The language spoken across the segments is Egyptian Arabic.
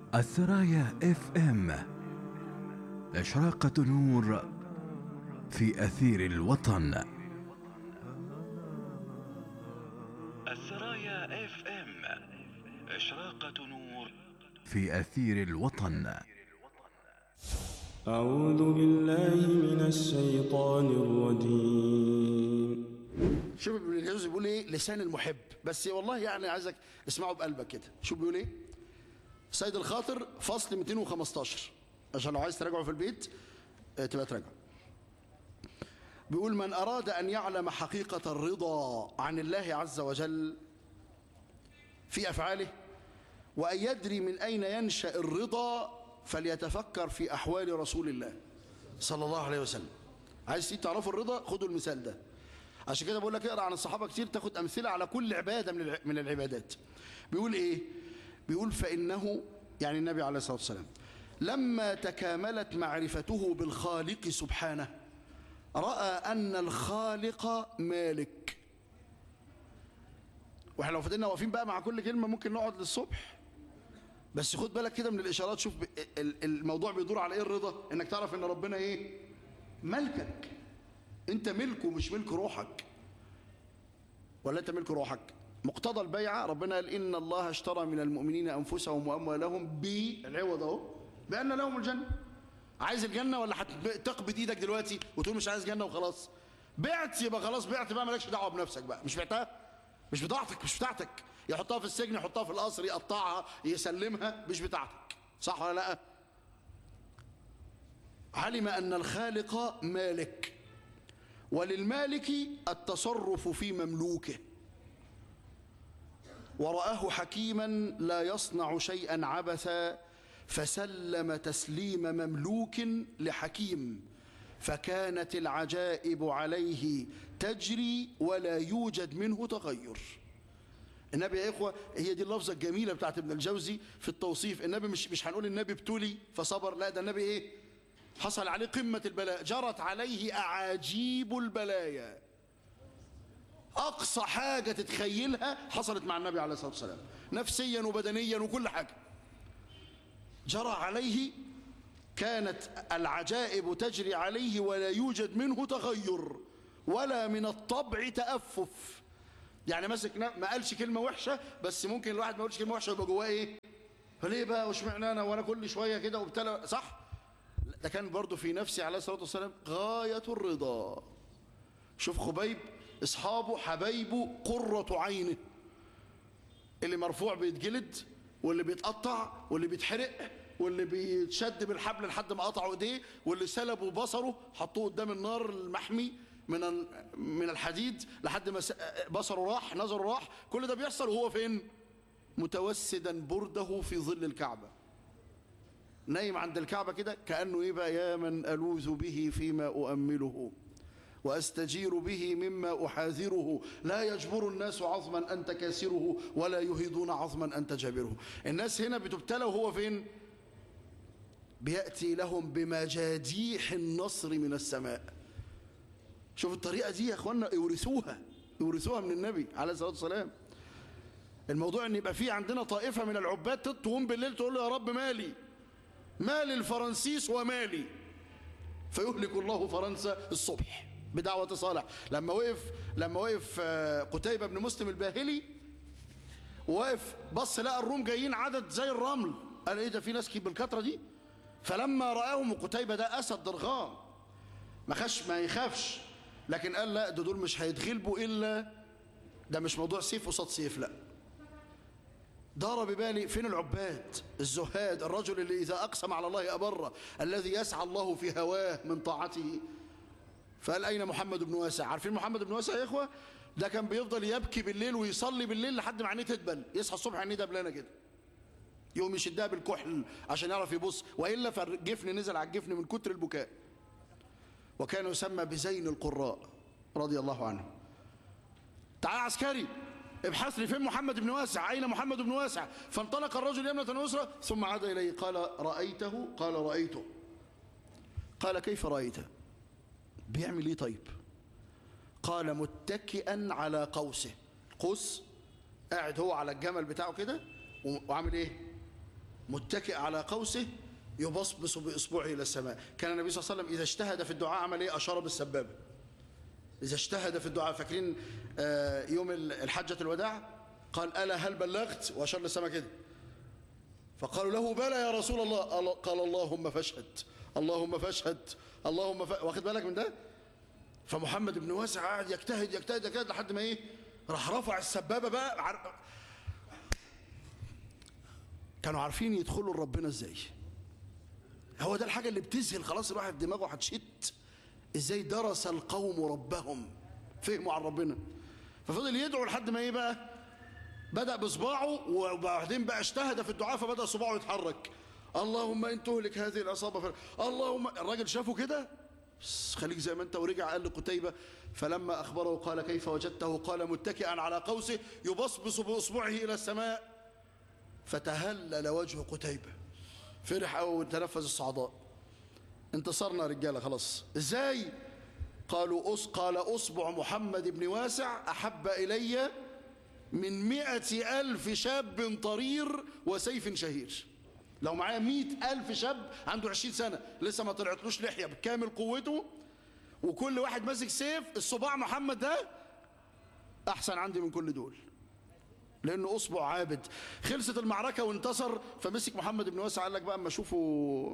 السرايا اف ام اشراقة نور في اثير الوطن السرايا اف ام اشراقة نور في اثير الوطن أعوذ بالله من الشيطان الرجيم شوف ابن الجوزي بيقول ايه لسان المحب بس والله يعني عايزك اسمعه بقلبك كده شوف بيقول ايه سيد الخاطر فصل 215 عشان لو عايز تراجعه في البيت اه تبقى تراجعه بيقول من أراد أن يعلم حقيقة الرضا عن الله عز وجل في أفعاله وأن يدري من أين ينشأ الرضا فليتفكر في أحوال رسول الله صلى الله عليه وسلم عايز تعرفوا الرضا خدوا المثال ده عشان كده بقول لك اقرا عن الصحابه كتير تاخد امثله على كل عباده من من العبادات بيقول ايه بيقول فانه يعني النبي عليه الصلاه والسلام لما تكاملت معرفته بالخالق سبحانه راى ان الخالق مالك واحنا لو فضلنا واقفين بقى مع كل كلمه ممكن نقعد للصبح بس خد بالك كده من الاشارات شوف الموضوع بيدور على ايه الرضا انك تعرف ان ربنا ايه ملكك انت ملكه مش ملك روحك ولا انت ملك روحك مقتضى البيعة ربنا قال إن الله اشترى من المؤمنين أنفسهم وأموالهم بالعوض اهو بأن لهم الجنة عايز الجنة ولا هتقبض إيدك دلوقتي وتقول مش عايز جنة وخلاص بعت يبقى خلاص بعت بقى مالكش دعوة بنفسك بقى مش بعتها مش بتاعتك مش بتاعتك يحطها في السجن يحطها في القصر يقطعها يسلمها مش بتاعتك صح ولا لا علم أن الخالق مالك وللمالك التصرف في مملوكه ورآه حكيما لا يصنع شيئا عبثا فسلم تسليم مملوك لحكيم فكانت العجائب عليه تجري ولا يوجد منه تغير النبي يا إخوة هي دي اللفظة الجميلة بتاعت ابن الجوزي في التوصيف النبي مش, مش هنقول النبي ابتلي فصبر لا ده النبي ايه حصل عليه قمة البلاء جرت عليه أعاجيب البلايا أقصى حاجة تتخيلها حصلت مع النبي عليه الصلاة والسلام نفسيا وبدنيا وكل حاجة جرى عليه كانت العجائب تجري عليه ولا يوجد منه تغير ولا من الطبع تأفف يعني مسك ما قالش كلمة وحشة بس ممكن الواحد ما يقولش كلمة وحشة يبقى جواه ايه فليه بقى واشمعنى انا وانا كل شوية كده وبتلا صح ده كان برضه في نفسه عليه الصلاة والسلام غاية الرضا شوف خبيب اصحابه حبايبه قرة عينه اللي مرفوع بيتجلد واللي بيتقطع واللي بيتحرق واللي بيتشد بالحبل لحد ما قطعوا ايديه واللي سلبوا بصره حطوه قدام النار المحمي من من الحديد لحد ما بصره راح نظره راح كل ده بيحصل وهو فين متوسدا برده في ظل الكعبه نايم عند الكعبة كده كأنه إيه بقى يا من ألوذ به فيما أؤمله وأستجير به مما أحاذره لا يجبر الناس عظما أنت كاسره ولا يهيدون عظما أنت جابره الناس هنا بتبتلى وهو فين بيأتي لهم بمجاديح النصر من السماء شوف الطريقة دي يا أخوانا يورثوها يورثوها من النبي عليه الصلاة والسلام الموضوع أن يبقى في عندنا طائفة من العباد تقوم بالليل تقول له يا رب مالي مال الفرنسيس ومالي فيهلك الله فرنسا الصبح بدعوة صالح لما وقف لما وقف قتيبة بن مسلم الباهلي وقف بص لقى الروم جايين عدد زي الرمل قال ايه ده في ناس بالكترة دي فلما رآهم وقتيبة ده أسد ضرغام ما خش ما يخافش لكن قال لا ده دول مش هيتغلبوا إلا ده مش موضوع سيف وصاد سيف لا دار ببالي فين العباد الزهاد الرجل اللي إذا أقسم على الله أبره الذي يسعى الله في هواه من طاعته فقال أين محمد بن واسع عارفين محمد بن واسع يا إخوة ده كان بيفضل يبكي بالليل ويصلي بالليل لحد ما عينيه تدبل يصحى الصبح عينيه دبلانة كده يقوم يشدها بالكحل عشان يعرف يبص وإلا فالجفن نزل على الجفن من كتر البكاء وكان يسمى بزين القراء رضي الله عنه تعال عسكري ابحث لي فين محمد بن واسع أين محمد بن واسع فانطلق الرجل يمنة ويسرى ثم عاد إليه قال رأيته قال رأيته قال كيف رأيته بيعمل ايه طيب قال متكئا على قوسه قوس قاعد هو على الجمل بتاعه كده وعامل ايه متكئ على قوسه يبصبص بإصبعه إلى السماء كان النبي صلى الله عليه وسلم إذا اجتهد في الدعاء عمل إيه أشار بالسبابة إذا اجتهد في الدعاء فاكرين آه، يوم الحجة الوداع قال ألا هل بلغت وأشار للسماء كده فقالوا له بلى يا رسول الله قال اللهم فاشهد اللهم فاشهد اللهم ف... واخد بالك من ده فمحمد بن واسع قاعد يجتهد يجتهد يجتهد لحد ما ايه راح رفع السبابه بقى عر... كانوا عارفين يدخلوا لربنا ازاي هو ده الحاجه اللي بتذهل خلاص الواحد دماغه هتشت ازاي درس القوم ربهم فهموا عن ربنا ففضل يدعو لحد ما ايه بقى بدأ بصباعه وبعدين بقى اجتهد في الدعاء فبدأ صباعه يتحرك اللهم ان تهلك هذه العصابه ف... اللهم الراجل شافه كده خليك زي ما انت ورجع قال لقتيبة فلما أخبره قال كيف وجدته قال متكئا على قوسه يبصبص بإصبعه إلى السماء فتهلل وجه قتيبة فرح أو تنفذ الصعداء انتصرنا رجالة خلاص ازاي قالوا أص قال أصبع محمد بن واسع أحب إلي من مئة ألف شاب طرير وسيف شهير لو معايا مئة ألف شاب عنده عشرين سنة لسه ما طلعتلوش لحية بكامل قوته وكل واحد ماسك سيف الصباع محمد ده أحسن عندي من كل دول لأنه أصبع عابد خلصت المعركة وانتصر فمسك محمد بن واسع قال لك بقى أما أشوفه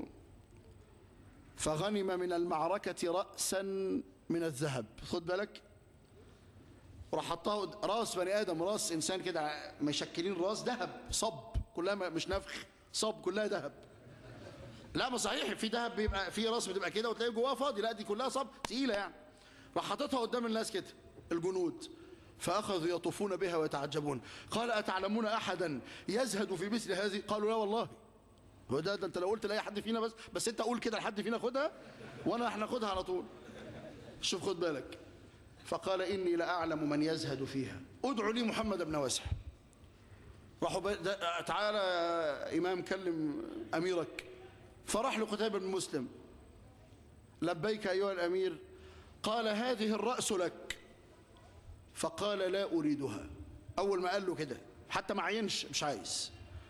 فغنم من المعركة رأسا من الذهب خد بالك راح حطها راس بني آدم راس إنسان كده مشكلين راس ذهب صب كلها مش نفخ صب كلها ذهب لا ما صحيح في ذهب بيبقى في راس بتبقى كده وتلاقي جواها فاضي لا دي كلها صب تقيله يعني راح حاططها قدام الناس كده الجنود فأخذوا يطوفون بها ويتعجبون قال أتعلمون أحدا يزهد في مثل هذه قالوا لا والله هو ده, ده انت لو قلت لاي حد فينا بس بس انت قول كده لحد فينا خدها وانا هناخدها على طول شوف خد بالك فقال اني لاعلم من يزهد فيها ادعوا لي محمد بن واسع راحوا ب... تعالى يا إمام كلم أميرك فراح لقتيبة بن مسلم لبيك أيها الأمير قال هذه الرأس لك فقال لا أريدها أول ما قال له كده حتى ما عينش مش عايز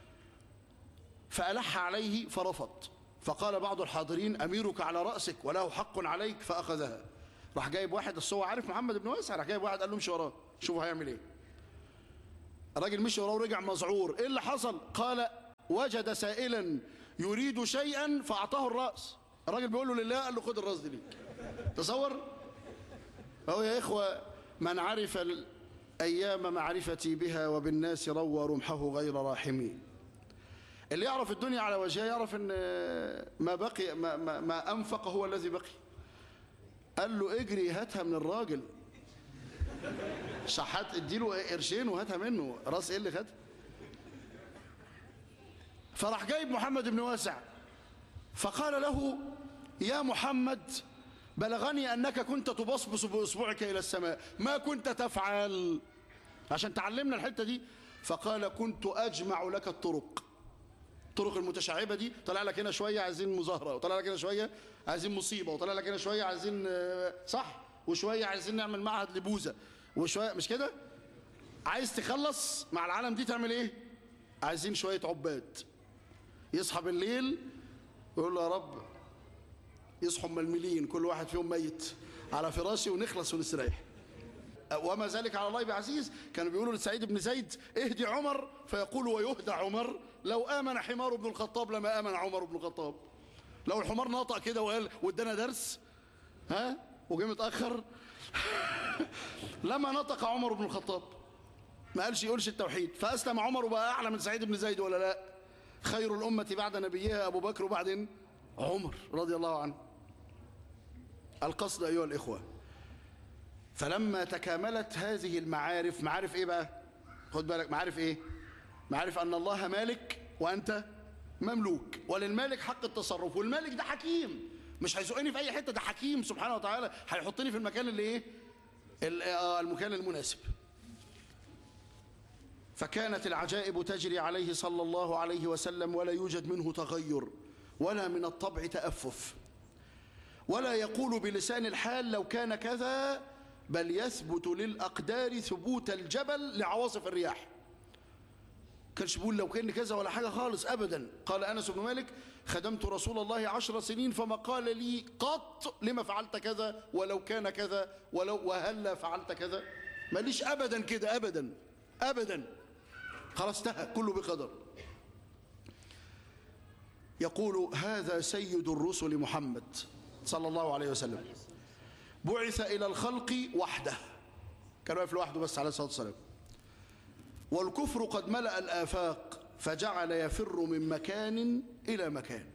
فألح عليه فرفض فقال بعض الحاضرين أميرك على رأسك وله حق عليك فأخذها راح جايب واحد الصوى عارف محمد بن واسع راح جايب واحد قال له امشي وراه شوفوا هيعمل ايه الراجل مشي وراه ورجع مذعور ايه اللي حصل قال وجد سائلا يريد شيئا فاعطاه الراس الراجل بيقول له لله قال له خد الراس دي ليك تصور فهو يا اخوه من عرف الايام معرفتي بها وبالناس روى رمحه غير راحمي اللي يعرف الدنيا على وجهها يعرف ان ما بقي ما, ما, ما انفق هو الذي بقي قال له اجري هاتها من الراجل شحات اديله قرشين وهاتها منه راس ايه اللي خدها فراح جايب محمد بن واسع فقال له يا محمد بلغني أنك كنت تبصبص بإصبعك إلى السماء ما كنت تفعل عشان تعلمنا الحتة دي فقال كنت أجمع لك الطرق الطرق المتشعبة دي طلع لك هنا شوية عايزين مظاهرة وطلع لك هنا شوية عايزين مصيبة وطلع لك هنا شوية عايزين صح وشوية عايزين نعمل معهد لبوزة وشوية مش كده عايز تخلص مع العالم دي تعمل ايه عايزين شوية عباد يصحى بالليل ويقول له يا رب يصحوا ململين كل واحد فيهم ميت على فراشي ونخلص ونستريح وما ذلك على الله بعزيز كانوا بيقولوا لسعيد بن زيد اهدي عمر فيقول ويهدى عمر لو آمن حمار بن الخطاب لما آمن عمر بن الخطاب لو الحمار نطق كده وقال وادانا درس ها وجه متأخر لما نطق عمر بن الخطاب ما قالش يقولش التوحيد فأسلم عمر وبقى أعلى من سعيد بن زيد ولا لا خير الأمة بعد نبيها أبو بكر وبعدين عمر رضي الله عنه القصد أيها الإخوة فلما تكاملت هذه المعارف معارف إيه بقى خد بالك معارف إيه معارف أن الله مالك وأنت مملوك وللمالك حق التصرف والمالك ده حكيم مش هيزقني في أي حتة ده حكيم سبحانه وتعالى هيحطني في المكان اللي إيه المكان المناسب فكانت العجائب تجري عليه صلى الله عليه وسلم ولا يوجد منه تغير ولا من الطبع تأفف ولا يقول بلسان الحال لو كان كذا بل يثبت للأقدار ثبوت الجبل لعواصف الرياح كانش بيقول لو كان كذا ولا حاجة خالص أبدا قال أنس بن مالك خدمت رسول الله عشر سنين فما قال لي قط لما فعلت كذا ولو كان كذا ولو وهلا فعلت كذا ماليش أبدا كده أبدا أبدا خلاص انتهى كله بقدر يقول هذا سيد الرسل محمد صلى الله عليه وسلم بعث إلى الخلق وحده كان واقف لوحده بس عليه الصلاة والسلام والكفر قد ملأ الآفاق فجعل يفر من مكان إلى مكان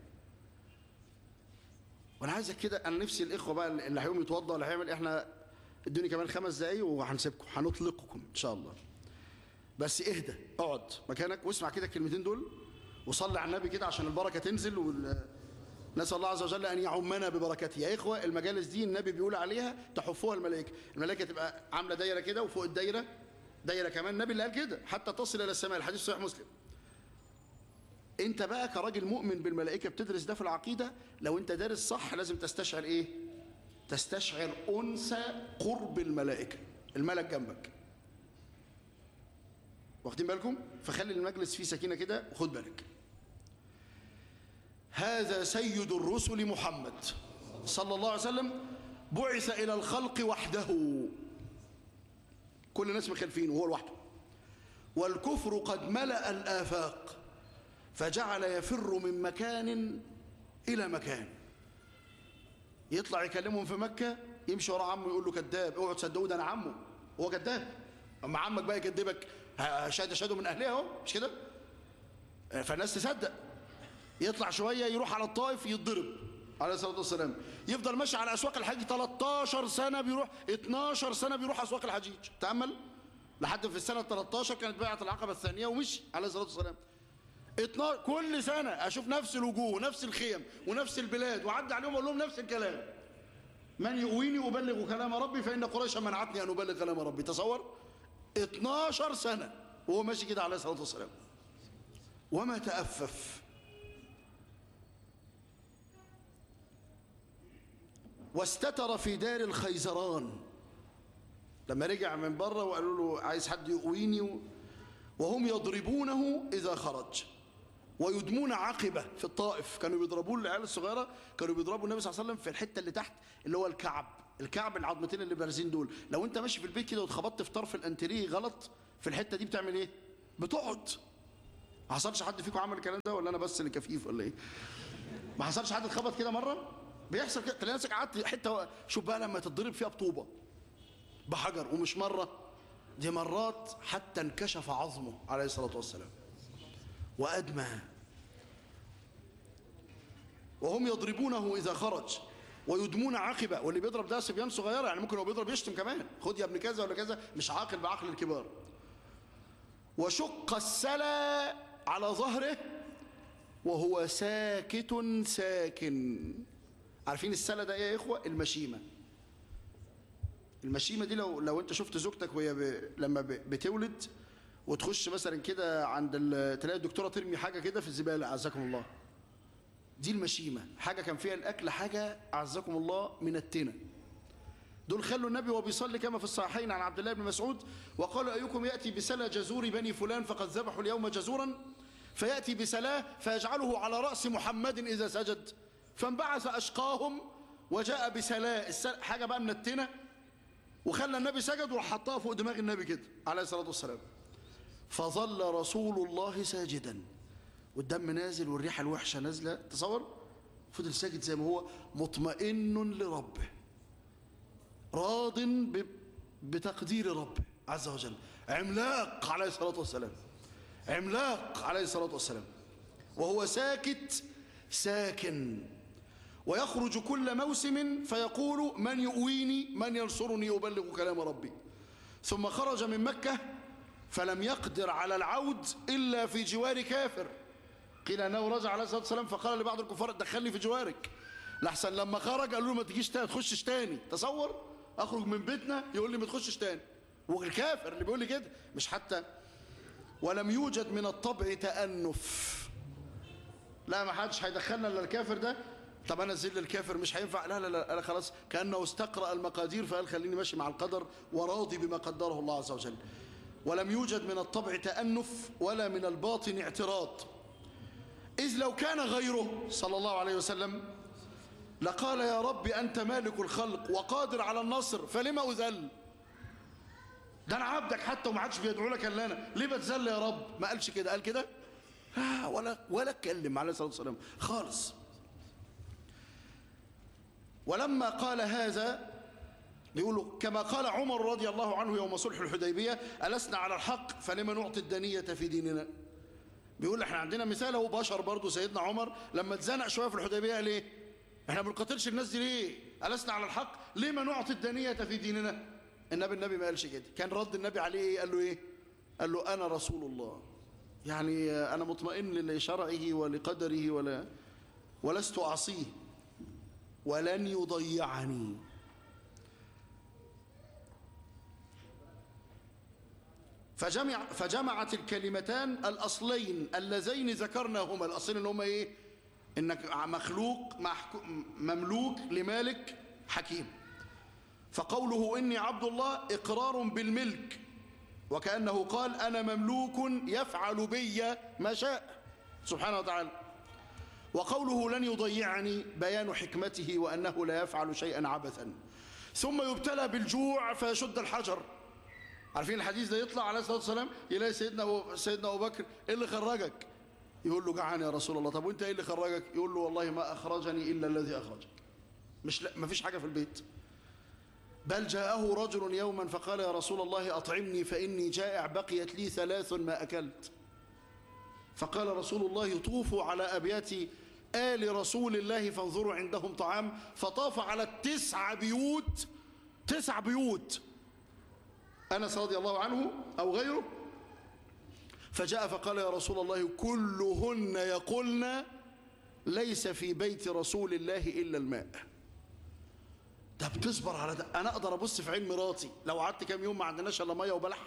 وانا عايزك كده انا نفسي الاخوه بقى اللي هيقوم يتوضا ولا هيعمل احنا ادوني كمان خمس دقايق وهنسيبكم هنطلقكم ان شاء الله بس اهدى اقعد مكانك واسمع كده الكلمتين دول وصلي على النبي كده عشان البركه تنزل وال... نسال الله عز وجل ان يعمنا ببركته يا اخوه المجالس دي النبي بيقول عليها تحفها الملائكه الملائكه تبقى عامله دايره كده وفوق الدايره دايره كمان النبي اللي قال كده حتى تصل الى السماء الحديث صحيح مسلم انت بقى كراجل مؤمن بالملائكه بتدرس ده في العقيده لو انت دارس صح لازم تستشعر ايه تستشعر انس قرب الملائكه الملك جنبك واخدين بالكم فخلي المجلس فيه سكينه كده وخد بالك هذا سيد الرسل محمد صلى الله عليه وسلم بعث الى الخلق وحده كل الناس مخالفين وهو لوحده والكفر قد ملأ الآفاق فجعل يفر من مكان إلى مكان يطلع يكلمهم في مكة يمشي ورا عمه يقول له كذاب اوعوا تصدقوا ده انا عمه هو كذاب اما عمك بقى يكذبك شهاده شهاده من اهلها اهو مش كده فالناس تصدق يطلع شويه يروح على الطائف يتضرب عليه الصلاه والسلام يفضل ماشي على اسواق الحج 13 سنه بيروح 12 سنه بيروح اسواق الحجيج تامل لحد في السنه 13 كانت بيعه العقبه الثانيه ومشي عليه الصلاه والسلام 12 كل سنه اشوف نفس الوجوه ونفس الخيم ونفس البلاد وعدي عليهم اقول لهم نفس الكلام من يؤويني ابلغ كلام ربي فان قريشا منعتني ان ابلغ كلام ربي تصور 12 سنه وهو ماشي كده عليه الصلاه والسلام وما تأفف واستتر في دار الخيزران لما رجع من بره وقالوا له عايز حد يقويني وهم يضربونه إذا خرج ويدمون عقبة في الطائف كانوا بيضربوه العيال الصغيرة كانوا بيضربوا النبي صلى الله عليه وسلم في الحتة اللي تحت اللي هو الكعب الكعب العظمتين اللي بارزين دول لو انت ماشي في البيت كده واتخبطت في طرف الانتريه غلط في الحتة دي بتعمل ايه بتقعد ما حصلش حد فيكم عمل الكلام ده ولا انا بس اللي كفيف ولا ايه ما حصلش حد اتخبط كده مرة بيحصل كده تلاقي نفسك قعدت حتة شوف بقى لما تتضرب فيها بطوبة بحجر ومش مرة دي مرات حتى انكشف عظمه عليه الصلاة والسلام وأدمى وهم يضربونه إذا خرج ويدمون عقبة واللي بيضرب ده صبيان صغيرة يعني ممكن هو بيضرب يشتم كمان خد يا ابن كذا ولا كذا مش عاقل بعقل الكبار وشق السلا على ظهره وهو ساكت ساكن عارفين السلا ده ايه يا اخوه المشيمه المشيمه دي لو لو انت شفت زوجتك وهي ب... لما ب... بتولد وتخش مثلا كده عند ال... تلاقي الدكتوره ترمي حاجه كده في الزباله اعزكم الله دي المشيمه حاجه كان فيها الاكل حاجه اعزكم الله من التنه دول خلوا النبي وهو بيصلي كما في الصحيحين عن عبد الله بن مسعود وقال ايكم ياتي بسلا جزور بني فلان فقد ذبحوا اليوم جزورا فياتي بسلاه فيجعله على راس محمد اذا سجد فانبعث اشقاهم وجاء بسلاه السل... حاجه بقى من التنه وخلى النبي سجد وحطها فوق دماغ النبي كده عليه الصلاة والسلام فظل رسول الله ساجدا والدم نازل والريحة الوحشة نازلة تصور فضل ساجد زي ما هو مطمئن لربه راض ب... بتقدير ربه عز وجل عملاق عليه الصلاة والسلام عملاق عليه الصلاة والسلام وهو ساكت ساكن ويخرج كل موسم فيقول من يؤويني من ينصرني يبلغ كلام ربي ثم خرج من مكة فلم يقدر على العود إلا في جوار كافر قيل أنه رجع عليه الصلاة والسلام فقال لبعض الكفار دخلني في جوارك لحسن لما خرج قالوا له ما تجيش تاني تخشش تاني تصور أخرج من بيتنا يقول لي ما تخشش تاني والكافر اللي بيقول لي كده مش حتى ولم يوجد من الطبع تأنف لا ما حدش هيدخلنا الا الكافر ده طب انا ذل الكافر مش هينفع لا لا لا انا خلاص كانه استقرا المقادير فقال خليني ماشي مع القدر وراضي بما قدره الله عز وجل ولم يوجد من الطبع تأنف ولا من الباطن اعتراض إذ لو كان غيره صلى الله عليه وسلم لقال يا رب أنت مالك الخلق وقادر على النصر فلما أذل ده أنا عبدك حتى وما عادش بيدعو لك إلا أنا ليه بتذل يا رب ما قالش كده قال كده آه ولا ولا اتكلم عليه الصلاة والسلام خالص ولما قال هذا بيقولوا كما قال عمر رضي الله عنه يوم صلح الحديبية ألسنا على الحق فلما نعطي الدنية في ديننا بيقول احنا عندنا مثال هو بشر برضه سيدنا عمر لما اتزنق شوية في الحديبية ليه احنا ما بنقاتلش الناس دي ليه ألسنا على الحق ليه ما نعطي الدنية في ديننا النبي النبي ما قالش كده كان رد النبي عليه ايه قال له ايه قال له أنا رسول الله يعني أنا مطمئن لشرعه ولقدره ولا ولست أعصيه ولن يضيعني فجمع فجمعت الكلمتان الأصلين اللذين ذكرناهما الأصلين اللي هما إيه إنك مخلوق مملوك لمالك حكيم فقوله إني عبد الله إقرار بالملك وكأنه قال أنا مملوك يفعل بي ما شاء سبحانه وتعالى وقوله لن يضيعني بيان حكمته وأنه لا يفعل شيئا عبثا ثم يبتلى بالجوع فيشد الحجر عارفين الحديث ده يطلع عليه الصلاة والسلام يلاقي سيدنا أبو, سيدنا أبو بكر إيه اللي خرجك يقول له جعان يا رسول الله طب وانت ايه اللي خرجك يقول له والله ما أخرجني إلا الذي أخرجك مش لا ما فيش حاجة في البيت بل جاءه رجل يوما فقال يا رسول الله أطعمني فإني جائع بقيت لي ثلاث ما أكلت فقال رسول الله طوفوا على أبيات آل رسول الله فانظروا عندهم طعام فطاف على التسع بيوت تسع بيوت أنس رضي الله عنه أو غيره فجاء فقال يا رسول الله كلهن يقولن ليس في بيت رسول الله إلا الماء ده بتصبر على ده أنا أقدر أبص في عين مراتي لو قعدت كام يوم ما عندناش إلا مية وبلح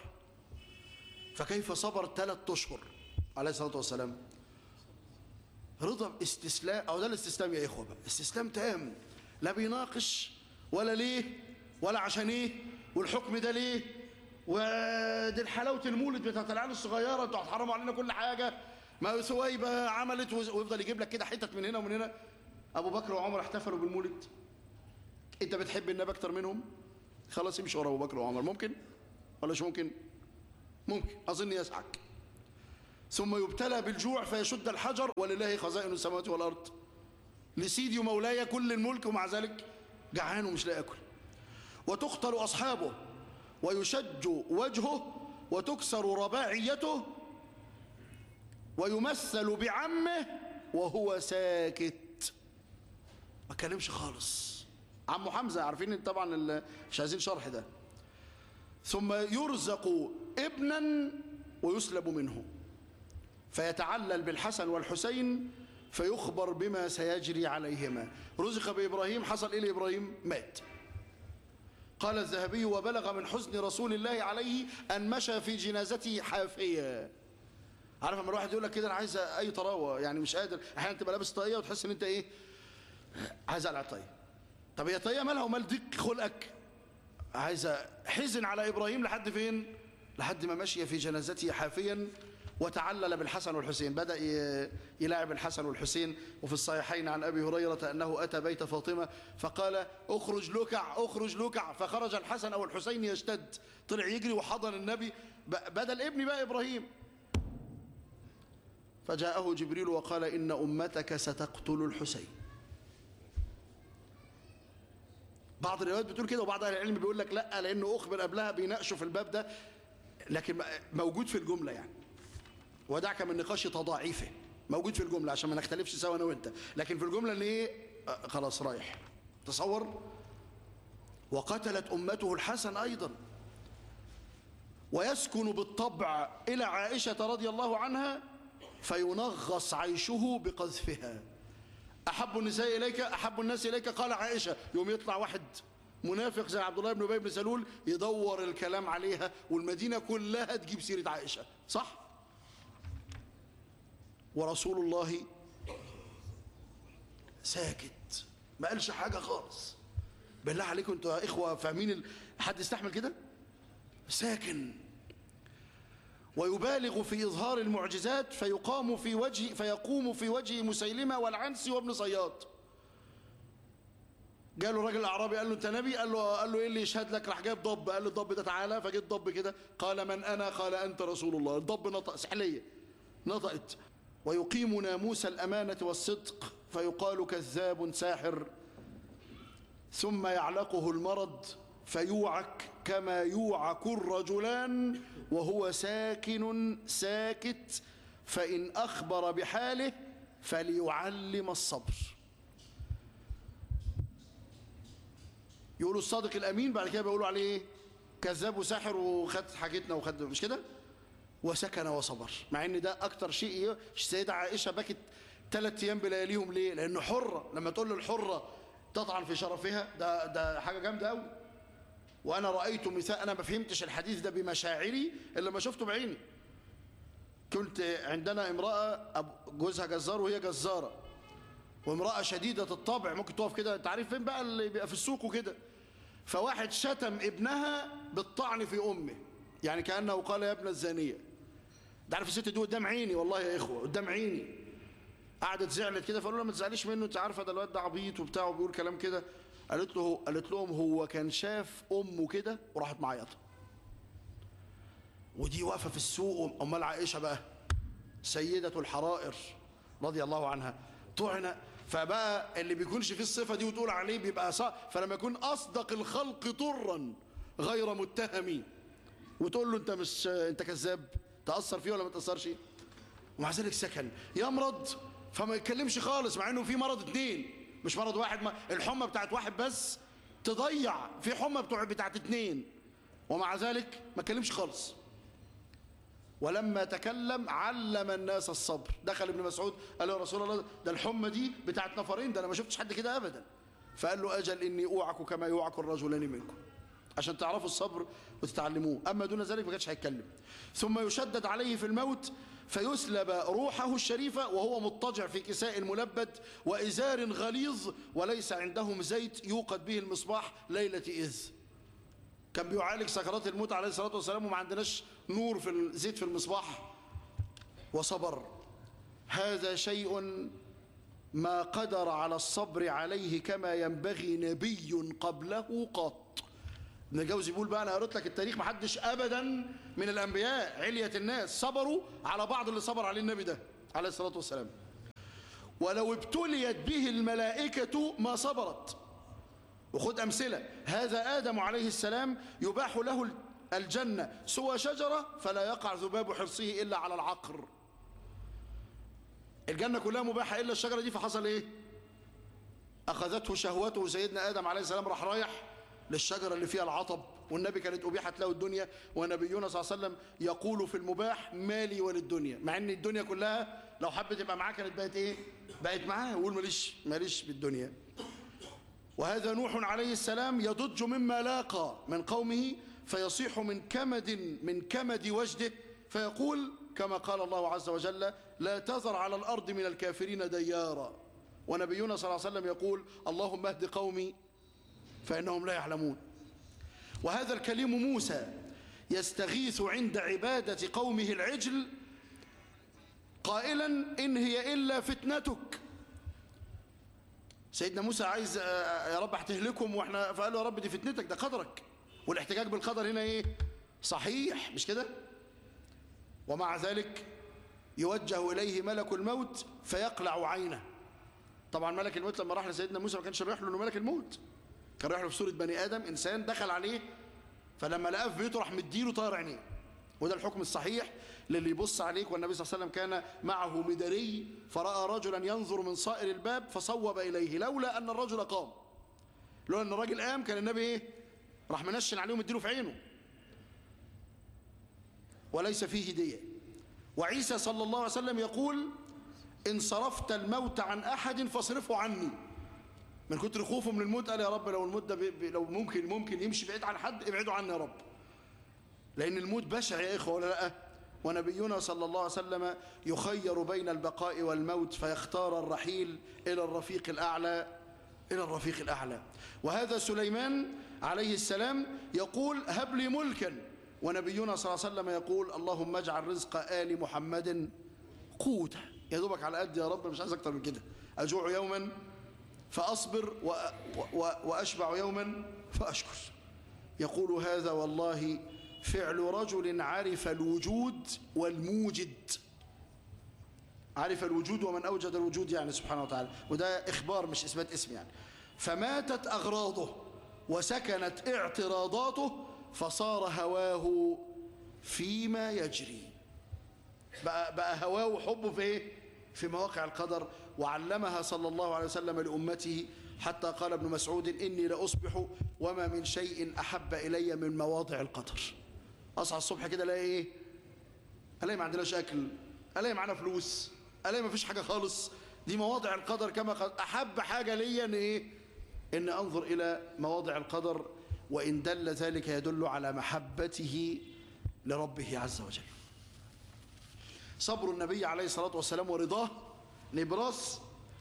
فكيف صبر ثلاث أشهر عليه الصلاة والسلام رضا استسلام أو ده الاستسلام يا إخوة بقى استسلام تام لا بيناقش ولا ليه ولا عشان إيه والحكم ده ليه ودي حلاوة المولد بتاعت العيال الصغيرة انتوا هتحرموا علينا كل حاجة ما سويبة عملت ويفضل يجيب لك كده حتت من هنا ومن هنا أبو بكر وعمر احتفلوا بالمولد أنت بتحب النبي أكتر منهم خلاص امشي ورا أبو بكر وعمر ممكن ولا مش ممكن ممكن أظن يسعك ثم يبتلى بالجوع فيشد الحجر ولله خزائن السماوات والأرض لسيدي ومولاي كل الملك ومع ذلك جعان ومش لاقي ياكل وتقتل أصحابه ويشج وجهه وتكسر رباعيته ويمثل بعمه وهو ساكت ما كلمش خالص عمه حمزة عارفين طبعا مش عايزين شرح ده ثم يرزق ابنا ويسلب منه فيتعلل بالحسن والحسين فيخبر بما سيجري عليهما رزق بإبراهيم حصل إيه لإبراهيم مات قال الذهبي وبلغ من حزن رسول الله عليه أن مشى في جنازته حافيا عارف لما الواحد يقول لك كده انا عايز اي طراوه يعني مش قادر احيانا تبقى لابس طاقيه وتحس ان انت ايه عايز اقلع الطاقيه طب هي طاقيه مالها ومال ضيق خلقك عايز حزن على ابراهيم لحد فين لحد ما مشي في جنازته حافيا وتعلل بالحسن والحسين بدأ يلاعب الحسن والحسين وفي الصحيحين عن أبي هريرة أنه أتى بيت فاطمة فقال أخرج لكع أخرج لكع فخرج الحسن أو الحسين يشتد طلع يجري وحضن النبي بدل ابن بقى إبراهيم فجاءه جبريل وقال إن أمتك ستقتل الحسين بعض الروايات بتقول كده وبعض أهل العلم بيقول لك لا لأنه أخبر قبلها بيناقشوا في الباب ده لكن موجود في الجملة يعني ودعك من نقاش تضاعيفه موجود في الجملة عشان ما نختلفش سوا أنا وأنت لكن في الجملة اللي إيه آه خلاص رايح تصور وقتلت أمته الحسن أيضا ويسكن بالطبع إلى عائشة رضي الله عنها فينغص عيشه بقذفها أحب النساء إليك أحب الناس إليك قال عائشة يوم يطلع واحد منافق زي عبد الله بن أبي بن سلول يدور الكلام عليها والمدينة كلها تجيب سيرة عائشة صح؟ ورسول الله ساكت ما قالش حاجة خالص بالله عليكم انتوا يا إخوة فاهمين ال... حد يستحمل كده ساكن ويبالغ في إظهار المعجزات فيقام في وجه فيقوم في وجه مسيلمة والعنسي وابن صياد قال له راجل اعرابي قال له انت نبي قال له قال له ايه اللي يشهد لك راح جايب ضب قال له الضب ده تعالى فجه الضب كده قال من انا قال انت رسول الله الضب نطق سحليه نطقت ويقيم ناموس الامانه والصدق فيقال كذاب ساحر ثم يعلقه المرض فيوعك كما يوعك الرجلان وهو ساكن ساكت فإن أخبر بحاله فليعلم الصبر يقولوا الصادق الأمين بعد كده بيقولوا عليه إيه؟ كذاب وساحر وخد حاجتنا وخد مش كده وسكن وصبر مع ان ده اكتر شيء إيه؟ السيدة عائشة بكت ثلاث ايام بلياليهم ليه لانه حرة لما تقول للحرة تطعن في شرفها ده ده حاجة جامدة قوي وانا رايت مثال انا ما فهمتش الحديث ده بمشاعري الا ما شفته بعيني كنت عندنا امراه أب- جوزها جزار وهي جزاره وامراه شديده الطبع ممكن تقف كده انت عارف فين بقى اللي بيبقى في السوق وكده فواحد شتم ابنها بالطعن في امه يعني كانه قال يا ابن الزانيه انت عارف الست دي قدام عيني والله يا اخوه قدام عيني قعدت زعلت كده فقالوا لها ما تزعليش منه انت عارفه ده الواد ده عبيط وبتاع وبيقول كلام كده قالت له قالت لهم هو كان شاف امه كده وراحت معيطه ودي واقفه في السوق امال عائشه بقى سيده الحرائر رضي الله عنها طعن فبقى اللي بيكونش فيه الصفه دي وتقول عليه بيبقى صح فلما يكون اصدق الخلق طرا غير متهم وتقول له انت مش انت كذاب تاثر فيه ولا ما تاثرش ومع ذلك سكن يمرض فما يتكلمش خالص مع انه في مرض اتنين مش مرض واحد ما الحمى بتاعت واحد بس تضيع في حمى بتوع بتاعت اتنين ومع ذلك ما اتكلمش خالص ولما تكلم علم الناس الصبر دخل ابن مسعود قال له يا رسول الله ده الحمى دي بتاعت نفرين ده انا ما شفتش حد كده ابدا فقال له اجل اني اوعك كما يوعك الرجلان منكم عشان تعرفوا الصبر وتتعلموه أما دون ذلك ما كانش هيتكلم ثم يشدد عليه في الموت فيسلب روحه الشريفة وهو مضطجع في كساء ملبد وإزار غليظ وليس عندهم زيت يوقد به المصباح ليلة إذ كان بيعالج سكرات الموت عليه الصلاة والسلام وما عندناش نور في الزيت في المصباح وصبر هذا شيء ما قدر على الصبر عليه كما ينبغي نبي قبله قط ابن الجوزي بيقول بقى انا قريت لك التاريخ ما حدش ابدا من الانبياء عليه الناس صبروا على بعض اللي صبر عليه النبي ده عليه الصلاه والسلام ولو ابتليت به الملائكه ما صبرت وخد امثله هذا ادم عليه السلام يباح له الجنه سوى شجره فلا يقع ذباب حرصه الا على العقر الجنه كلها مباحه الا الشجره دي فحصل ايه اخذته شهوته سيدنا ادم عليه السلام راح رايح للشجرة اللي فيها العطب والنبي كانت أبيحت له الدنيا ونبينا صلى الله عليه وسلم يقول في المباح مالي وللدنيا مع ان الدنيا كلها لو حبت تبقى معاه كانت بقت ايه بقت معاه يقول ماليش ماليش بالدنيا وهذا نوح عليه السلام يضج مما لاقى من قومه فيصيح من كمد من كمد وجده فيقول كما قال الله عز وجل لا تذر على الأرض من الكافرين ديارا ونبينا صلى الله عليه وسلم يقول اللهم اهد قومي فإنهم لا يعلمون وهذا الكليم موسى يستغيث عند عبادة قومه العجل قائلا إن هي إلا فتنتك سيدنا موسى عايز يا رب هتهلكهم واحنا فقال له يا رب دي فتنتك ده قدرك والاحتجاج بالقدر هنا ايه صحيح مش كده ومع ذلك يوجه إليه ملك الموت فيقلع عينه طبعا ملك الموت لما راح لسيدنا موسى ما كانش رايح له انه ملك الموت كان رايح له في صورة بني آدم إنسان دخل عليه فلما لقاه في بيته راح مديله طار عينيه وده الحكم الصحيح للي يبص عليك والنبي صلى الله عليه وسلم كان معه مدري فرأى رجلا ينظر من صائر الباب فصوب إليه لولا أن الرجل قام لولا أن الراجل قام كان النبي إيه راح منشن عليه ومديله في عينه وليس فيه هدية وعيسى صلى الله عليه وسلم يقول إن صرفت الموت عن أحد فاصرفه عني من كتر خوفه من الموت قال يا رب لو الموت ده بي بي لو ممكن ممكن يمشي بعيد عن حد ابعدوا عني يا رب لأن الموت بشع يا إخوة ولا لا ونبينا صلى الله عليه وسلم يخير بين البقاء والموت فيختار الرحيل إلى الرفيق الأعلى إلى الرفيق الأعلى وهذا سليمان عليه السلام يقول هب لي ملكا ونبينا صلى الله عليه وسلم يقول اللهم اجعل رزق آل محمد قوتا يا دوبك على قد يا رب مش عايز اكتر من كده اجوع يوما فاصبر و و واشبع يوما فاشكر يقول هذا والله فعل رجل عرف الوجود والموجد عرف الوجود ومن أوجد الوجود يعني سبحانه وتعالى وده إخبار مش إثبات اسم يعني فماتت أغراضه وسكنت اعتراضاته فصار هواه فيما يجري بقى, بقى هواه وحبه في ايه في مواقع القدر وعلمها صلى الله عليه وسلم لأمته حتى قال ابن مسعود إني لأصبح وما من شيء أحب إلي من مواضع القدر أصحى الصبح كده الاقي إيه ألاقي ما عندناش أكل ألاقي معانا فلوس ألاقي ما فيش حاجة خالص دي مواضع القدر كما قال أحب حاجة ليا إن إيه إن أنظر إلى مواضع القدر وإن دل ذلك يدل على محبته لربه عز وجل صبر النبي عليه الصلاة والسلام ورضاه نبراس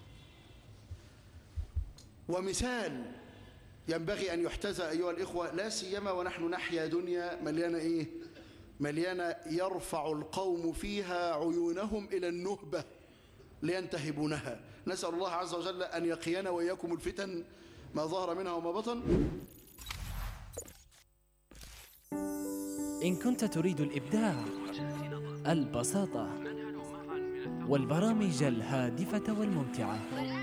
ومثال ينبغي أن يحتذى أيها الإخوة لا سيما ونحن نحيا دنيا مليانة إيه مليانة يرفع القوم فيها عيونهم إلى النهبة لينتهبونها نسأل الله عز وجل أن يقينا وإياكم الفتن ما ظهر منها وما بطن إن كنت تريد الإبداع البساطة والبرامج الهادفة والممتعة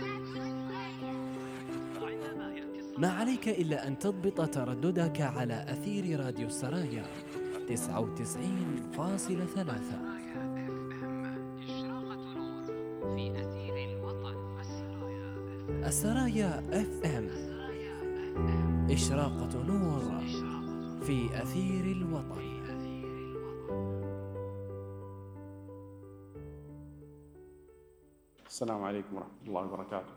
ما عليك إلا أن تضبط ترددك على أثير راديو السرايا 99.3 السرايا اف ام إشراقة نور في أثير الوطن السلام عليكم ورحمة الله وبركاته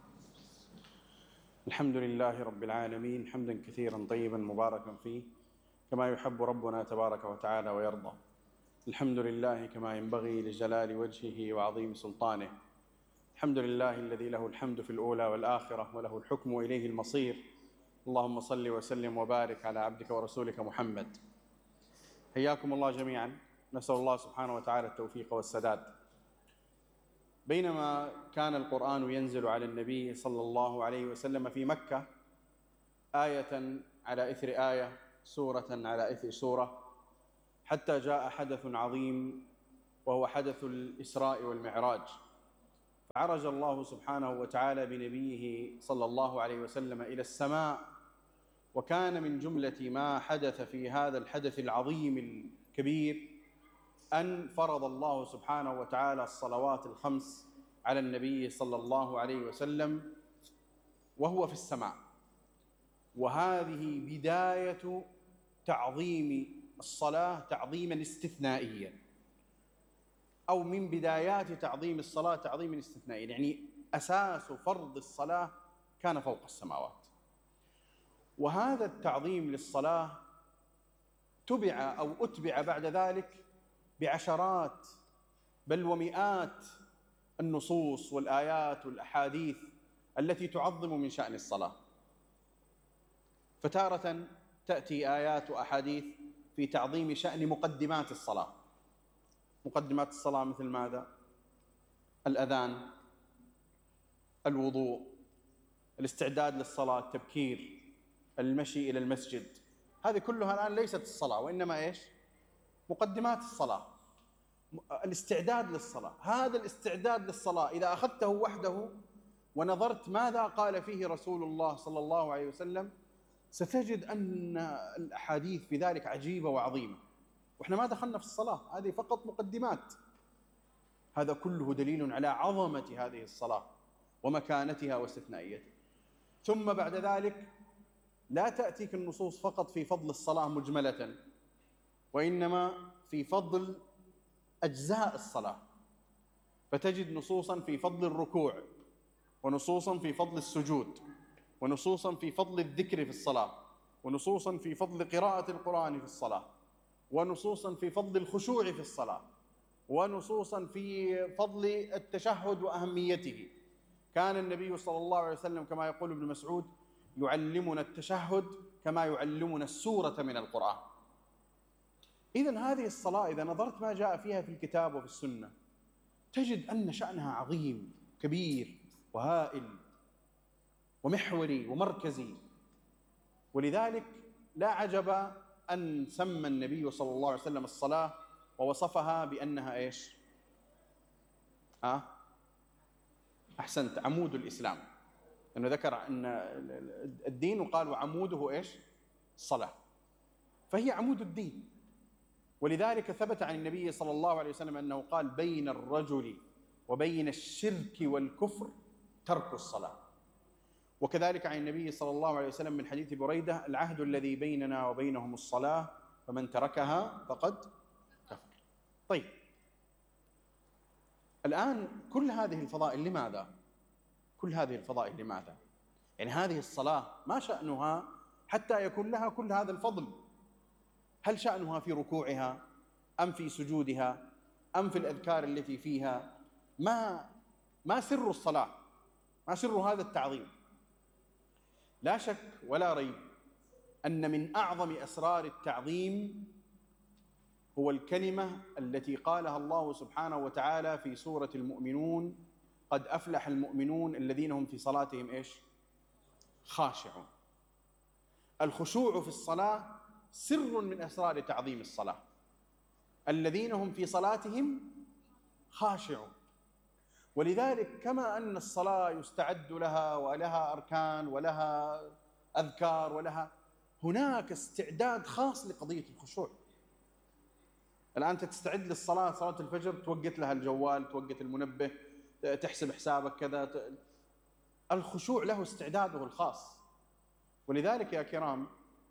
الحمد لله رب العالمين حمدا كثيرا طيبا مباركا فيه كما يحب ربنا تبارك وتعالى ويرضى الحمد لله كما ينبغي لجلال وجهه وعظيم سلطانه الحمد لله الذي له الحمد في الأولى والآخرة وله الحكم إليه المصير اللهم صل وسلم وبارك على عبدك ورسولك محمد حياكم الله جميعا نسأل الله سبحانه وتعالى التوفيق والسداد بينما كان القرآن ينزل على النبي صلى الله عليه وسلم في مكة آية على إثر آية سورة على إثر سورة حتى جاء حدث عظيم وهو حدث الإسراء والمعراج فعرج الله سبحانه وتعالى بنبيه صلى الله عليه وسلم إلى السماء وكان من جملة ما حدث في هذا الحدث العظيم الكبير أن فرض الله سبحانه وتعالى الصلوات الخمس على النبي صلى الله عليه وسلم وهو في السماء وهذه بداية تعظيم الصلاة تعظيما استثنائيا أو من بدايات تعظيم الصلاة تعظيما استثنائيا يعني أساس فرض الصلاة كان فوق السماوات وهذا التعظيم للصلاة تبع أو أتبع بعد ذلك بعشرات بل ومئات النصوص والآيات والأحاديث التي تعظم من شأن الصلاة فتارة تأتي آيات وأحاديث في تعظيم شأن مقدمات الصلاة مقدمات الصلاة مثل ماذا؟ الأذان الوضوء الاستعداد للصلاة التبكير المشي إلى المسجد هذه كلها الآن ليست الصلاة وإنما إيش؟ مقدمات الصلاة الاستعداد للصلاة هذا الاستعداد للصلاة إذا أخذته وحده ونظرت ماذا قال فيه رسول الله صلى الله عليه وسلم ستجد أن الأحاديث في ذلك عجيبة وعظيمة وإحنا ما دخلنا في الصلاة هذه فقط مقدمات هذا كله دليل على عظمة هذه الصلاة ومكانتها واستثنائيتها ثم بعد ذلك لا تأتيك النصوص فقط في فضل الصلاة مجملة وإنما في فضل أجزاء الصلاة فتجد نصوصا في فضل الركوع ونصوصا في فضل السجود ونصوصا في فضل الذكر في الصلاة ونصوصا في فضل قراءة القرآن في الصلاة ونصوصا في فضل الخشوع في الصلاة ونصوصا في فضل التشهد وأهميته كان النبي صلى الله عليه وسلم كما يقول ابن مسعود يعلمنا التشهد كما يعلمنا السورة من القرآن إذا هذه الصلاة إذا نظرت ما جاء فيها في الكتاب وفي السنة تجد أن شأنها عظيم كبير وهائل ومحوري ومركزي ولذلك لا عجب أن سمى النبي صلى الله عليه وسلم الصلاة ووصفها بأنها إيش ها أحسنت عمود الإسلام أنه ذكر أن الدين وقال وعموده إيش الصلاة فهي عمود الدين ولذلك ثبت عن النبي صلى الله عليه وسلم أنه قال بين الرجل وبين الشرك والكفر ترك الصلاة وكذلك عن النبي صلى الله عليه وسلم من حديث بريدة العهد الذي بيننا وبينهم الصلاة فمن تركها فقد كفر طيب الآن كل هذه الفضائل لماذا؟ كل هذه الفضائل لماذا؟ يعني هذه الصلاة ما شأنها حتى يكون لها كل هذا الفضل هل شأنها في ركوعها أم في سجودها أم في الأذكار التي فيها ما ما سر الصلاة ما سر هذا التعظيم لا شك ولا ريب أن من أعظم أسرار التعظيم هو الكلمة التي قالها الله سبحانه وتعالى في سورة المؤمنون قد أفلح المؤمنون الذين هم في صلاتهم إيش خاشعون الخشوع في الصلاة سر من أسرار تعظيم الصلاة الذين هم في صلاتهم خاشعون ولذلك كما أن الصلاة يستعد لها ولها أركان ولها أذكار ولها هناك استعداد خاص لقضية الخشوع الآن أنت تستعد للصلاة صلاة الفجر توقت لها الجوال توقت المنبه تحسب حسابك كذا الخشوع له استعداده الخاص ولذلك يا كرام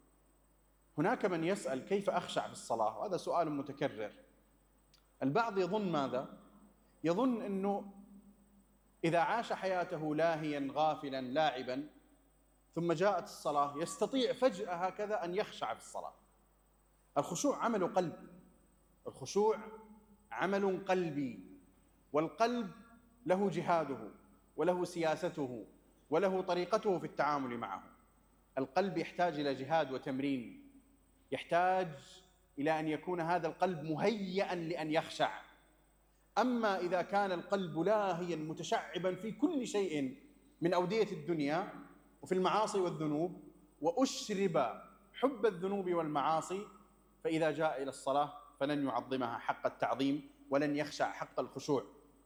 هناك من يسأل كيف أخشع في الصلاة وهذا سؤال متكرر البعض يظن ماذا؟ يظن أنه إذا عاش حياته لاهيا غافلا لاعبا ثم جاءت الصلاة يستطيع فجأة هكذا أن يخشع في الصلاة الخشوع عمل قلب الخشوع عمل قلبي والقلب له جهاده وله سياسته وله طريقته في التعامل معه القلب يحتاج إلى جهاد وتمرين يحتاج إلى أن يكون هذا القلب مهيئا لأن يخشع أما إذا كان القلب لاهيا متشعبا في كل شيء من أودية الدنيا وفي المعاصي والذنوب وأشرب حب الذنوب والمعاصي فإذا جاء إلى الصلاة فلن يعظمها حق التعظيم ولن يخشع حق الخشوع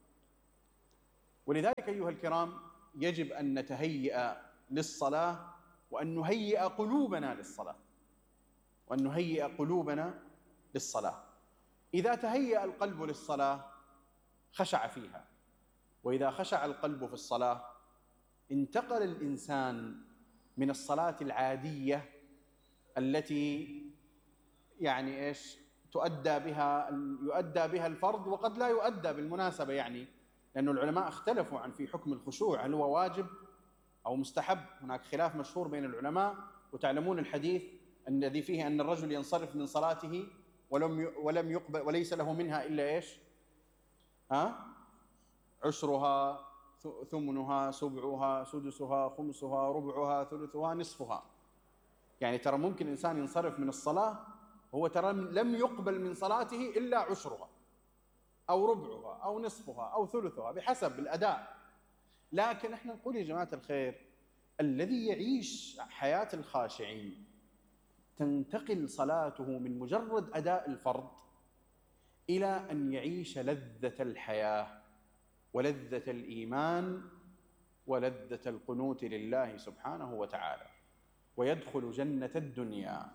ولذلك أيها الكرام يجب أن نتهيئ للصلاة وأن نهيئ قلوبنا للصلاة وأن نهيئ قلوبنا للصلاة إذا تهيأ القلب للصلاة خشع فيها وإذا خشع القلب في الصلاة انتقل الإنسان من الصلاة العادية التي يعني ايش تؤدى بها يؤدى بها الفرض وقد لا يؤدى بالمناسبة يعني لأن العلماء اختلفوا عن في حكم الخشوع هل هو واجب أو مستحب هناك خلاف مشهور بين العلماء وتعلمون الحديث الذي فيه أن الرجل ينصرف من صلاته ولم ولم يقبل وليس له منها إلا إيش ها عشرها ثمنها سبعها سدسها خمسها ربعها ثلثها نصفها يعني ترى ممكن إنسان ينصرف من الصلاة هو ترى لم يقبل من صلاته إلا عشرها أو ربعها أو نصفها أو ثلثها بحسب الأداء لكن احنا نقول يا جماعة الخير الذي يعيش حياة الخاشعين تنتقل صلاته من مجرد أداء الفرض إلى أن يعيش لذة الحياة ولذة الإيمان ولذة القنوت لله سبحانه وتعالى ويدخل جنة الدنيا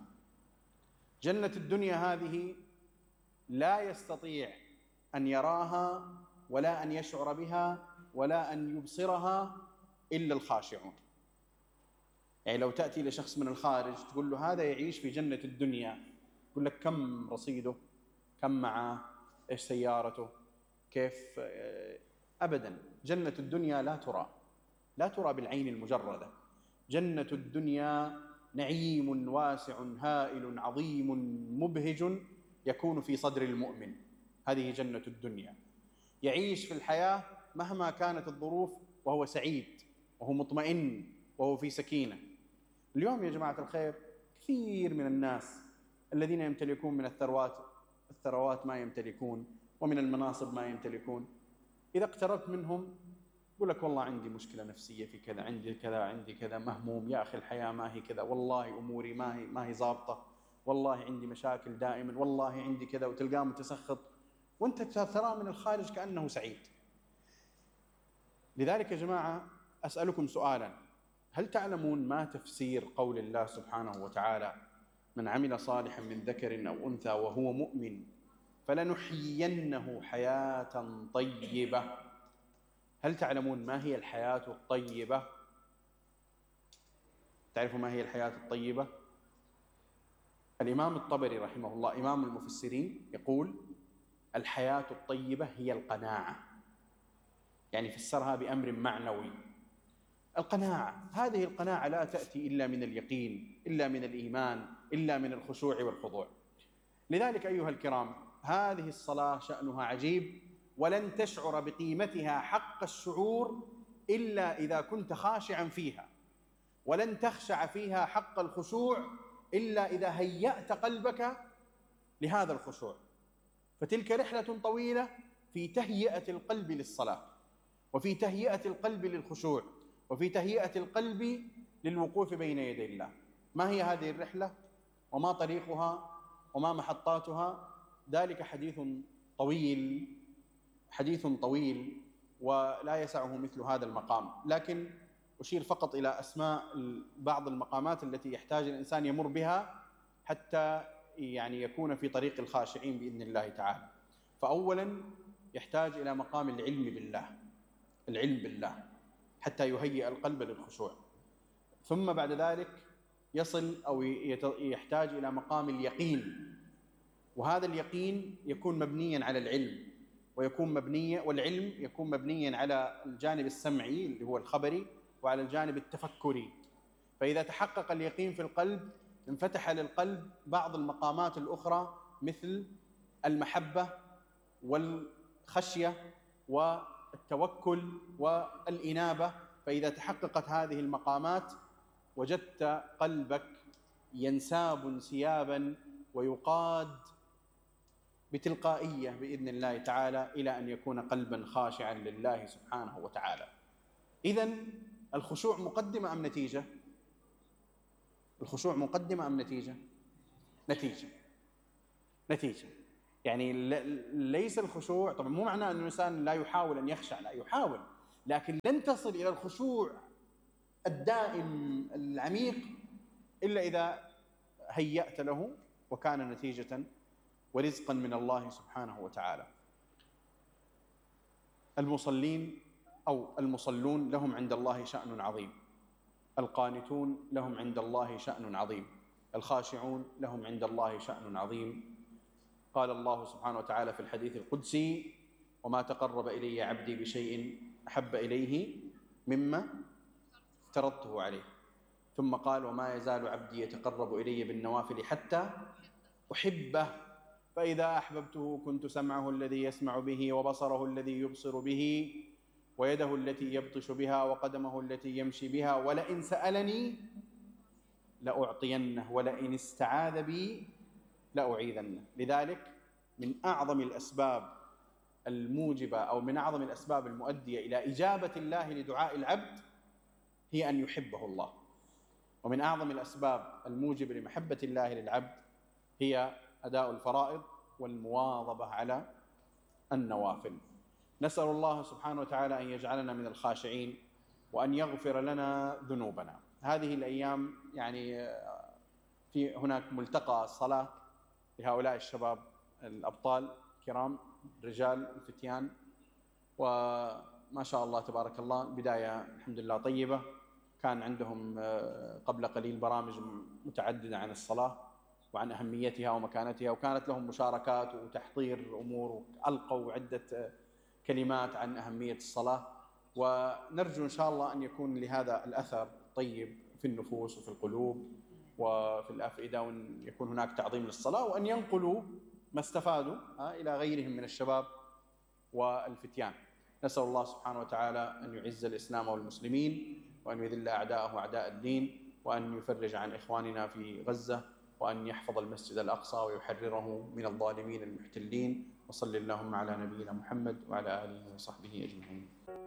جنة الدنيا هذه لا يستطيع أن يراها ولا أن يشعر بها ولا أن يبصرها إلا الخاشعون يعني لو تأتي لشخص من الخارج تقول له هذا يعيش في جنة الدنيا يقول لك كم رصيده كم معه ايش سيارته كيف ابدا جنه الدنيا لا ترى لا ترى بالعين المجرده جنه الدنيا نعيم واسع هائل عظيم مبهج يكون في صدر المؤمن هذه جنه الدنيا يعيش في الحياه مهما كانت الظروف وهو سعيد وهو مطمئن وهو في سكينه اليوم يا جماعه الخير كثير من الناس الذين يمتلكون من الثروات الثروات ما يمتلكون ومن المناصب ما يمتلكون إذا اقتربت منهم يقول لك والله عندي مشكلة نفسية في كذا عندي كذا عندي كذا مهموم يا أخي الحياة ما هي كذا والله أموري ما هي ما هي ضابطة والله عندي مشاكل دائما والله عندي كذا وتلقاه متسخط وانت تراه من الخارج كأنه سعيد لذلك يا جماعة أسألكم سؤالا هل تعلمون ما تفسير قول الله سبحانه وتعالى من عمل صالحا من ذكر أو أنثى وهو مؤمن فلنحيينه حياة طيبة هل تعلمون ما هي الحياة الطيبة؟ تعرفوا ما هي الحياة الطيبة؟ الإمام الطبري رحمه الله إمام المفسرين يقول الحياة الطيبة هي القناعة يعني فسرها بأمر معنوي القناعة هذه القناعة لا تأتي إلا من اليقين إلا من الإيمان إلا من الخشوع والخضوع لذلك أيها الكرام هذه الصلاة شأنها عجيب ولن تشعر بقيمتها حق الشعور إلا إذا كنت خاشعا فيها ولن تخشع فيها حق الخشوع إلا إذا هيأت قلبك لهذا الخشوع فتلك رحلة طويلة في تهيئة القلب للصلاة وفي تهيئة القلب للخشوع وفي تهيئة القلب للوقوف بين يدي الله ما هي هذه الرحلة وما طريقها وما محطاتها ذلك حديث طويل حديث طويل ولا يسعه مثل هذا المقام لكن أشير فقط إلى أسماء بعض المقامات التي يحتاج الإنسان يمر بها حتى يعني يكون في طريق الخاشعين بإذن الله تعالى فأولا يحتاج إلى مقام العلم بالله العلم بالله حتى يهيئ القلب للخشوع ثم بعد ذلك يصل أو يحتاج إلى مقام اليقين وهذا اليقين يكون مبنيا على العلم ويكون مبنيا والعلم يكون مبنيا على الجانب السمعي اللي هو الخبري وعلى الجانب التفكري فإذا تحقق اليقين في القلب انفتح للقلب بعض المقامات الأخرى مثل المحبة والخشية والتوكل والإنابة فإذا تحققت هذه المقامات وجدت قلبك ينساب انسيابا ويقاد بتلقائية بإذن الله تعالى إلى أن يكون قلبا خاشعا لله سبحانه وتعالى إذا الخشوع مقدمة أم نتيجة؟ الخشوع مقدمة أم نتيجة؟ نتيجة نتيجة يعني ليس الخشوع طبعا مو معناه أن الإنسان لا يحاول أن يخشع لا يحاول لكن لن تصل إلى الخشوع الدائم العميق إلا إذا هيأت له وكان نتيجة ورزقا من الله سبحانه وتعالى المصلين أو المصلون لهم عند الله شأن عظيم القانتون لهم عند الله شأن عظيم الخاشعون لهم عند الله شأن عظيم قال الله سبحانه وتعالى في الحديث القدسي وما تقرب إلي عبدي بشيء أحب إليه مما افترضته عليه ثم قال وما يزال عبدي يتقرب إلي بالنوافل حتى أحبه فإذا أحببته كنت سمعه الذي يسمع به وبصره الذي يبصر به ويده التي يبطش بها وقدمه التي يمشي بها ولئن سألني لأعطينه ولئن استعاذ بي لأعيذنه لذلك من أعظم الأسباب الموجبة أو من أعظم الأسباب المؤدية إلى إجابة الله لدعاء العبد هي أن يحبه الله ومن أعظم الأسباب الموجبة لمحبة الله للعبد هي أداء الفرائض والمواظبة على النوافل نسأل الله سبحانه وتعالى أن يجعلنا من الخاشعين وأن يغفر لنا ذنوبنا هذه الأيام يعني في هناك ملتقى صلاة لهؤلاء الشباب الأبطال الكرام الرجال الفتيان وما شاء الله تبارك الله بداية الحمد لله طيبة كان عندهم قبل قليل برامج متعددة عن الصلاة وعن أهميتها ومكانتها وكانت لهم مشاركات وتحضير أمور وألقوا عدة كلمات عن أهمية الصلاة ونرجو إن شاء الله أن يكون لهذا الأثر طيب في النفوس وفي القلوب وفي الأفئدة وأن يكون هناك تعظيم للصلاة وأن ينقلوا ما استفادوا إلى غيرهم من الشباب والفتيان نسأل الله سبحانه وتعالى أن يعز الإسلام والمسلمين وأن يذل أعداءه أعداء الدين وأن يفرج عن إخواننا في غزة وأن يحفظ المسجد الأقصى ويحرره من الظالمين المحتلين وصل اللهم على نبينا محمد وعلى آله وصحبه أجمعين